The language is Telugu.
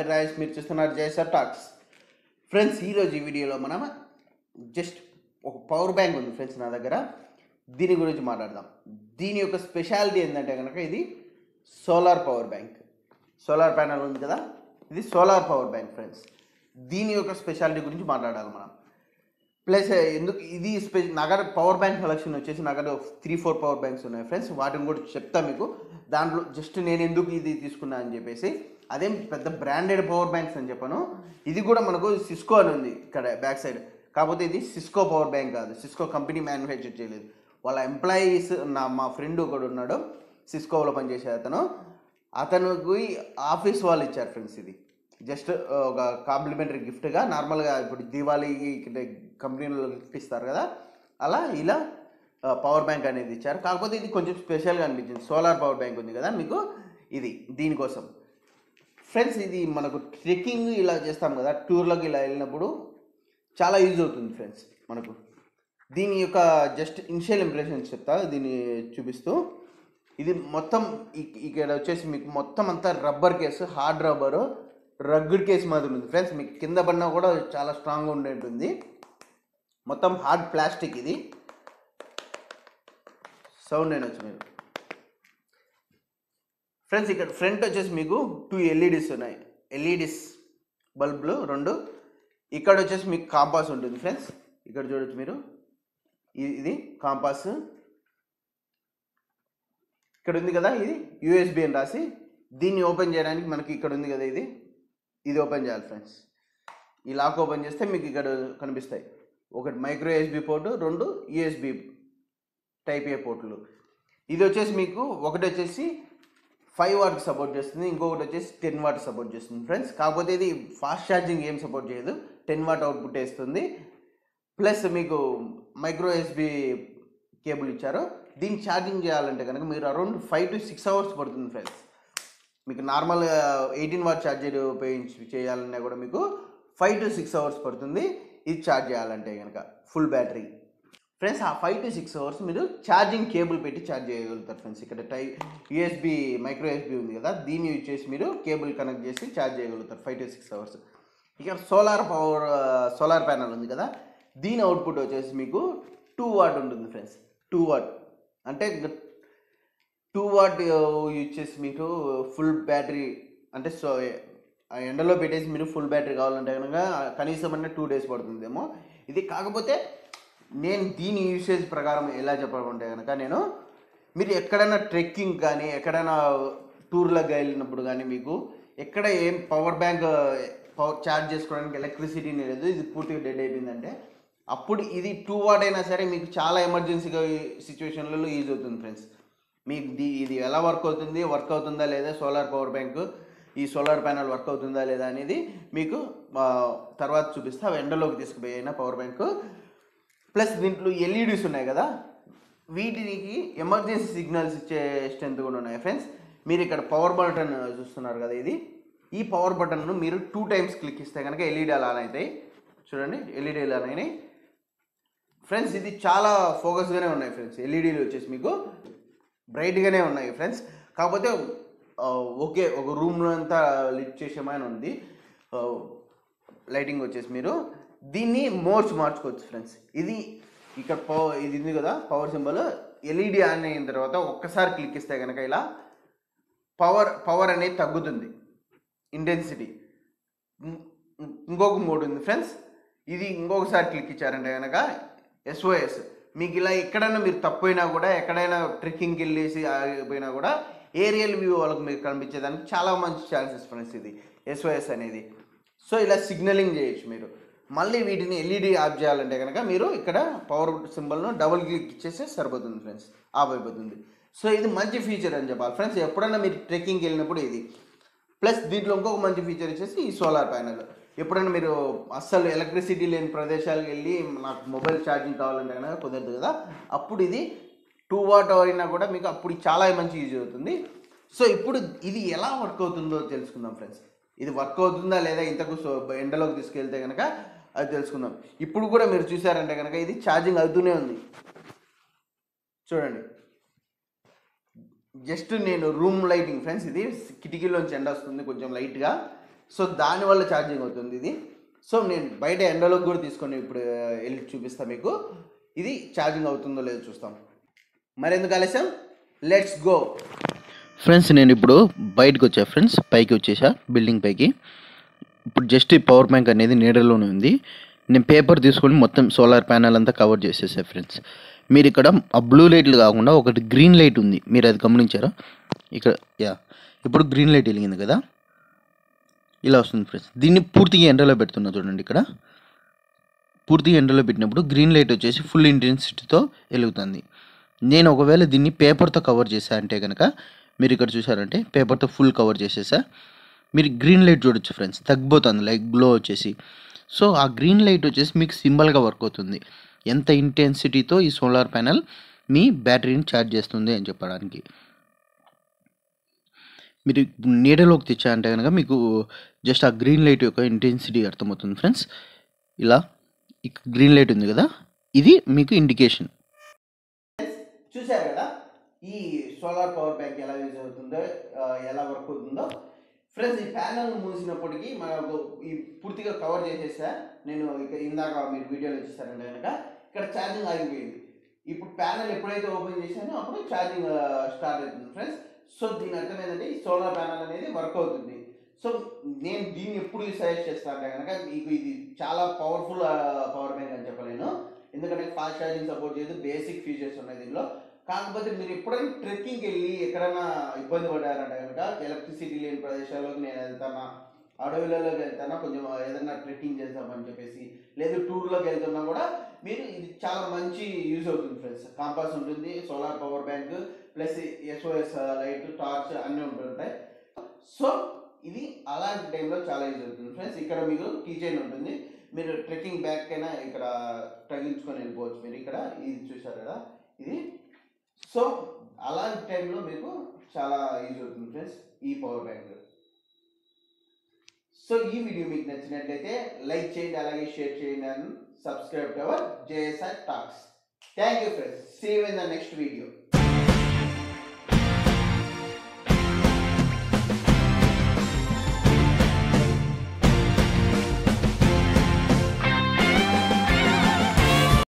పేరు రాజేష్ మీరు చూస్తున్నారు జయసర్ టాక్స్ ఫ్రెండ్స్ ఈరోజు ఈ వీడియోలో మనం జస్ట్ ఒక పవర్ బ్యాంక్ ఉంది ఫ్రెండ్స్ నా దగ్గర దీని గురించి మాట్లాడదాం దీని యొక్క స్పెషాలిటీ ఏంటంటే కనుక ఇది solar power bank solar panel ఉంది కదా ఇది సోలార్ పవర్ బ్యాంక్ ఫ్రెండ్స్ దీని యొక్క స్పెషాలిటీ గురించి మాట్లాడాలి మనం ప్లస్ ఎందుకు ఇది స్పె నగర పవర్ బ్యాంక్ కలెక్షన్ వచ్చేసి నగర త్రీ ఫోర్ పవర్ బ్యాంక్స్ ఉన్నాయి ఫ్రెండ్స్ వాటిని కూడా చెప్తా మీకు దాంట్లో జస్ట్ నేను ఎందుకు ఇది తీసుకున్నా అని చెప్పేసి అదేం పెద్ద బ్రాండెడ్ పవర్ బ్యాంక్స్ అని చెప్పాను ఇది కూడా మనకు సిస్కో అని ఉంది ఇక్కడ బ్యాక్ సైడ్ కాకపోతే ఇది సిస్కో పవర్ బ్యాంక్ కాదు సిస్కో కంపెనీ మ్యానుఫ్యాక్చర్ చేయలేదు వాళ్ళ ఎంప్లాయీస్ నా మా ఫ్రెండ్ ఒకడు ఉన్నాడు సిస్కోలో పనిచేసే అతను అతనికి ఆఫీస్ వాళ్ళు ఇచ్చారు ఫ్రెండ్స్ ఇది జస్ట్ ఒక కాంప్లిమెంటరీ గిఫ్ట్గా నార్మల్గా ఇప్పుడు దీవాళీకి ఇక్కడ కంపెనీలో గిఫ్ట్ ఇస్తారు కదా అలా ఇలా పవర్ బ్యాంక్ అనేది ఇచ్చారు కాకపోతే ఇది కొంచెం స్పెషల్గా అనిపించింది సోలార్ పవర్ బ్యాంక్ ఉంది కదా మీకు ఇది దీనికోసం ఫ్రెండ్స్ ఇది మనకు ట్రెక్కింగ్ ఇలా చేస్తాం కదా టూర్లోకి ఇలా వెళ్ళినప్పుడు చాలా యూజ్ అవుతుంది ఫ్రెండ్స్ మనకు దీని యొక్క జస్ట్ ఇనిషియల్ ఇంప్రెషన్స్ చెప్తా దీన్ని చూపిస్తూ ఇది మొత్తం ఇక్- ఇక్కడ వచ్చేసి మీకు మొత్తం అంతా rubber case hard rubber rugged case మాదిరి ఉంది ఫ్రెండ్స్ మీకు కింద పడినా కూడా చాలా స్ట్రాంగ్గా ఉండేటుంది మొత్తం హార్డ్ ప్లాస్టిక్ ఇది సౌండ్ అయినొచ్చు మీరు ఫ్రెండ్స్ ఇక్కడ ఫ్రంట్ వచ్చేసి మీకు టూ ఎల్ఈడీస్ ఉన్నాయి ఎల్ఈడీస్ బల్బులు రెండు ఇక్కడ వచ్చేసి మీకు కాంపాస్ ఉంటుంది ఫ్రెండ్స్ ఇక్కడ చూడొచ్చు మీరు ఇ- ఇది కాంపాస్ ఇక్కడ ఉంది కదా ఇది యూఎస్బి అని రాసి దీన్ని ఓపెన్ చేయడానికి మనకి ఇక్కడ ఉంది కదా ఇది ఇది ఓపెన్ చేయాలి ఫ్రెండ్స్ ఈ లాక్ ఓపెన్ చేస్తే మీకు ఇక్కడ కనిపిస్తాయి ఒకటి మైక్రో యూఎస్బి పోర్టు రెండు యూఎస్బి టైప్ ఏ పోర్టులు ఇది వచ్చేసి మీకు ఒకటి వచ్చేసి ఫైవ్ వాట్కి సపోర్ట్ చేస్తుంది ఇంకొకటి వచ్చేసి టెన్ వాట్ సపోర్ట్ చేస్తుంది ఫ్రెండ్స్ కాకపోతే ఇది ఫాస్ట్ ఛార్జింగ్ ఏం సపోర్ట్ చేయదు టెన్ వాట్ అవుట్పుట్ వేస్తుంది ప్లస్ మీకు మైక్రో ఎస్బి కేబుల్ ఇచ్చారు దీన్ని ఛార్జింగ్ చేయాలంటే కనుక మీరు around five to six hours పడుతుంది ఫ్రెండ్స్ మీకు నార్మల్ ఎయిటీన్ వాట్ ఛార్జర్ ఉపయోగించి చేయాలన్నా కూడా మీకు ఫైవ్ టు సిక్స్ అవర్స్ పడుతుంది ఇది ఛార్జ్ చేయాలంటే కనుక ఫుల్ బ్యాటరీ ఫ్రెండ్స్ ఆ ఫైవ్ టు సిక్స్ అవర్స్ మీరు ఛార్జింగ్ కేబుల్ పెట్టి ఛార్జ్ చేయగలుగుతారు ఫ్రెండ్స్ ఇక్కడ టై యూఎస్బి మైక్రో యూఎస్బి ఉంది కదా దీన్ని యూజ్ చేసి మీరు కేబుల్ కనెక్ట్ చేసి ఛార్జ్ చేయగలుగుతారు ఫైవ్ టు సిక్స్ అవర్స్ ఇక్కడ సోలార్ పవర్ సోలార్ ప్యానల్ ఉంది కదా దీని అవుట్పుట్ వచ్చేసి మీకు టూ వాట్ ఉంటుంది ఫ్రెండ్స్ టూ వాట్ అంటే టూ వాట్ యూజ్ చేసి మీకు ఫుల్ బ్యాటరీ అంటే సో ఆ ఎండలో పెట్టేసి మీరు ఫుల్ బ్యాటరీ కావాలంటే కనుక కనీసం అంటే టూ డేస్ పడుతుందేమో ఇది కాకపోతే నేను దీని యూసేజ్ ప్రకారం ఎలా చెప్పాలంటే కనుక నేను మీరు ఎక్కడైనా ట్రెక్కింగ్ కానీ ఎక్కడైనా టూర్లకు వెళ్ళినప్పుడు కానీ మీకు ఎక్కడ ఏం పవర్ బ్యాంక్ పవర్ ఛార్జ్ చేసుకోవడానికి ఎలక్ట్రిసిటీ లేదు ఇది పూర్తిగా డెడ్ అయిపోయిందంటే అప్పుడు ఇది టూ వాట్ అయినా సరే మీకు చాలా ఎమర్జెన్సీగా సిచ్యువేషన్లలో యూజ్ అవుతుంది ఫ్రెండ్స్ మీకు ది ఇది ఎలా వర్క్ అవుతుంది వర్క్ అవుతుందా లేదా సోలార్ పవర్ బ్యాంక్ ఈ సోలార్ ప్యానల్ వర్క్ అవుతుందా లేదా అనేది మీకు ఆ, తర్వాత చూపిస్తా అవి ఎండలోకి తీసుకుపోయిన పవర్ బ్యాంక్ ప్లస్ దీంట్లో ఎల్ఈడీస్ ఉన్నాయి కదా వీటికి ఎమర్జెన్సీ సిగ్నల్స్ ఇచ్చే స్ట్రెంత్ కూడా ఉన్నాయి ఫ్రెండ్స్ మీరు ఇక్కడ పవర్ బటన్ చూస్తున్నారు కదా ఇది ఈ పవర్ బటన్ను మీరు టూ టైమ్స్ క్లిక్ ఇస్తే కనుక ఎల్ఈడి అలా అవుతాయి చూడండి ఎల్ఈడి ఇలా అయినాయి ఫ్రెండ్స్ ఇది చాలా ఫోకస్గానే ఉన్నాయి ఫ్రెండ్స్ ఎల్ఈడీలు వచ్చేసి మీకు బ్రైట్గానే ఉన్నాయి ఫ్రెండ్స్ కాకపోతే ఆ, ఓకే ఒక రూమ్లో అంతా లిట్ చేసేమైనా ఉంది ఆ, లైటింగ్ వచ్చేసి మీరు దీన్ని మోడ్స్ మార్చుకోవచ్చు ఫ్రెండ్స్ ఇది ఇక్కడ పవర్ ఇది ఉంది కదా పవర్ సింబల్ ఎల్ఈడి ఆన్ అయిన తర్వాత ఒక్కసారి క్లిక్ ఇస్తే కనుక ఇలా పవర్ పవర్ అనేది తగ్గుతుంది ఇంటెన్సిటీ ఇంకొక మోడ్ ఉంది ఫ్రెండ్స్ ఇది ఇంకొకసారి క్లిక్ ఇచ్చారంటే కనుక ఎస్ఓఎస్ మీకు ఇలా ఎక్కడైనా మీరు తప్పోయినా కూడా ఎక్కడైనా ట్రెక్కింగ్కి వెళ్ళేసి ఆగిపోయినా కూడా ఏరియల్ వ్యూ వాళ్ళకి మీకు కనిపించేదానికి చాలా మంచి ఛాన్సెస్ ఫ్రెండ్స్ ఇది ఎస్ఓఎస్ అనేది సో ఇలా సిగ్నలింగ్ చేయొచ్చు మీరు మళ్ళీ వీటిని ఎల్ఈడి ఆఫ్ చేయాలంటే కనుక మీరు ఇక్కడ పవర్ సింబల్ను డబుల్ క్లిక్ ఇచ్చేస్తే సరిపోతుంది ఫ్రెండ్స్ ఆఫ్ అయిపోతుంది సో ఇది మంచి ఫీచర్ అని చెప్పాలి ఫ్రెండ్స్ ఎప్పుడైనా మీరు ట్రెక్కింగ్కి వెళ్ళినప్పుడు ఇది ప్లస్ దీంట్లో ఇంకొక మంచి ఫీచర్ వచ్చేసి ఈ సోలార్ ప్యానెల్ ఎప్పుడైనా మీరు అస్సలు ఎలక్ట్రిసిటీ లేని ప్రదేశాలకు వెళ్ళి నాకు మొబైల్ ఛార్జింగ్ కావాలంటే కనుక కుదరదు కదా అప్పుడు ఇది టూ వాట్ అయినా కూడా మీకు అప్పుడు చాలా మంచి యూజ్ అవుతుంది సో ఇప్పుడు ఇది ఎలా వర్క్ అవుతుందో తెలుసుకుందాం ఫ్రెండ్స్ ఇది వర్క్ అవుతుందా లేదా ఇంతకు సో ఎండలోకి తీసుకెళ్తే కనుక అది తెలుసుకుందాం ఇప్పుడు కూడా మీరు చూసారంటే కనుక ఇది ఛార్జింగ్ అవుతూనే ఉంది చూడండి జస్ట్ నేను రూమ్ లైటింగ్ ఫ్రెండ్స్ ఇది కిటికీలోంచి ఎండ వస్తుంది కొంచెం లైట్గా సో దానివల్ల ఛార్జింగ్ అవుతుంది ఇది సో నేను బయట ఎండలోకి కూడా తీసుకొని ఇప్పుడు ఆ, వెళ్ళి చూపిస్తాను మీకు ఇది ఛార్జింగ్ అవుతుందో లేదో చూస్తాం మరెందుకు ఆలస్యం లెట్స్ గో ఫ్రెండ్స్ నేను ఇప్పుడు బయటకు వచ్చా ఫ్రెండ్స్ పైకి వచ్చేసా బిల్డింగ్ పైకి ఇప్పుడు జస్ట్ ఈ పవర్ బ్యాంక్ అనేది నీడలోనే ఉంది నేను పేపర్ తీసుకొని మొత్తం సోలార్ ప్యానల్ అంతా కవర్ చేసేసా ఫ్రెండ్స్ మీరు ఇక్కడ ఆ బ్లూ లైట్లు కాకుండా ఒకటి గ్రీన్ లైట్ ఉంది మీరు అది గమనించారా ఇక్కడ యా ఇప్పుడు గ్రీన్ లైట్ వెలిగింది కదా ఇలా వస్తుంది ఫ్రెండ్స్ దీన్ని పూర్తిగా ఎండలో పెడుతున్నా చూడండి ఇక్కడ పూర్తిగా ఎండలో పెట్టినప్పుడు గ్రీన్ లైట్ వచ్చేసి ఫుల్ ఇంటెన్సిటీతో వెలుగుతుంది నేను ఒకవేళ దీన్ని పేపర్తో కవర్ చేశా అంటే కనుక మీరు ఇక్కడ చూసారంటే పేపర్తో ఫుల్ కవర్ చేసేసా మీరు గ్రీన్ లైట్ చూడొచ్చు ఫ్రెండ్స్ తగ్గిపోతుంది లైక్ గ్లో వచ్చేసి సో ఆ గ్రీన్ లైట్ వచ్చేసి మీకు సింబల్గా వర్క్ అవుతుంది ఎంత ఇంటెన్సిటీతో ఈ సోలార్ ప్యానల్ మీ బ్యాటరీని ఛార్జ్ చేస్తుంది అని చెప్పడానికి మీరు నీడలోకి తెచ్చారంటే కనుక మీకు జస్ట్ ఆ గ్రీన్ లైట్ యొక్క ఇంటెన్సిటీ అర్థమవుతుంది ఫ్రెండ్స్ ఇలా గ్రీన్ లైట్ ఉంది కదా ఇది మీకు ఇండికేషన్ చూశారు కదా ఈ సోలార్ పవర్ బ్యాంక్ ఎలా యూజ్ అవుతుందో ఆ, ఎలా వర్క్ అవుతుందో ఫ్రెండ్స్ ఈ ప్యానల్ మూసినప్పటికీ మనకు ఈ పూర్తిగా కవర్ చేసేసా నేను ఇక ఇందాక మీరు వీడియోలో చూస్తారంటే కనుక ఇక్కడ ఛార్జింగ్ ఆగిపోయింది ఇప్పుడు ప్యానల్ ఎప్పుడైతే ఓపెన్ చేశానో అప్పుడు ఛార్జింగ్ స్టార్ట్ అవుతుంది ఫ్రెండ్స్ సో దీని అర్థం ఏంటంటే ఈ సోలార్ ప్యానల్ అనేది వర్క్ అవుతుంది సో నేను దీన్ని ఎప్పుడు సజెస్ట్ చేస్తాను అంటే కనుక మీకు ఇది చాలా పవర్ఫుల్ పవర్ బ్యాంక్ అని చెప్పలేను ఎందుకంటే ఫాస్ట్ ఛార్జింగ్ సపోర్ట్ చేయదు బేసిక్ ఫీచర్స్ ఉన్నాయి దీనిలో కాకపోతే మీరు ఎప్పుడైనా ట్రెక్కింగ్కి వెళ్ళి ఎక్కడైనా ఇబ్బంది పడ్డారంటే కనుక ఎలక్ట్రిసిటీ లేని ప్రదేశాల్లోకి నేను వెళ్తానా అడవులలోకి వెళ్తానా కొంచెం ఏదైనా ట్రెక్కింగ్ చేద్దామని చెప్పేసి లేదు టూర్లోకి వెళ్తున్నా కూడా మీరు ఇది చాలా మంచి యూజ్ అవుతుంది ఫ్రెండ్స్ కాంపాస్ ఉంటుంది solar power bank plus SOS light torch అన్నీ ఉంటుంటాయి సో ఇది అలాంటి టైంలో చాలా యూజ్ అవుతుంది ఫ్రెండ్స్ ఇక్కడ మీకు కీ చైన్ ఉంటుంది మీరు ట్రెక్కింగ్ బ్యాక్ అయినా ఇక్కడ తగిలించుకొని వెళ్ళిపోవచ్చు మీరు ఇక్కడ ఇది చూసారు కదా ఇది సో అలాంటి టైంలో మీకు చాలా యూజ్ అవుతుంది ఫ్రెండ్స్ ఈ పవర్ బ్యాంక్ సో ఈ వీడియో మీకు నచ్చినట్లయితే లైక్ చేయండి అలాగే షేర్ చేయండి and subscribe to our JSR talks thank you friends save in the next video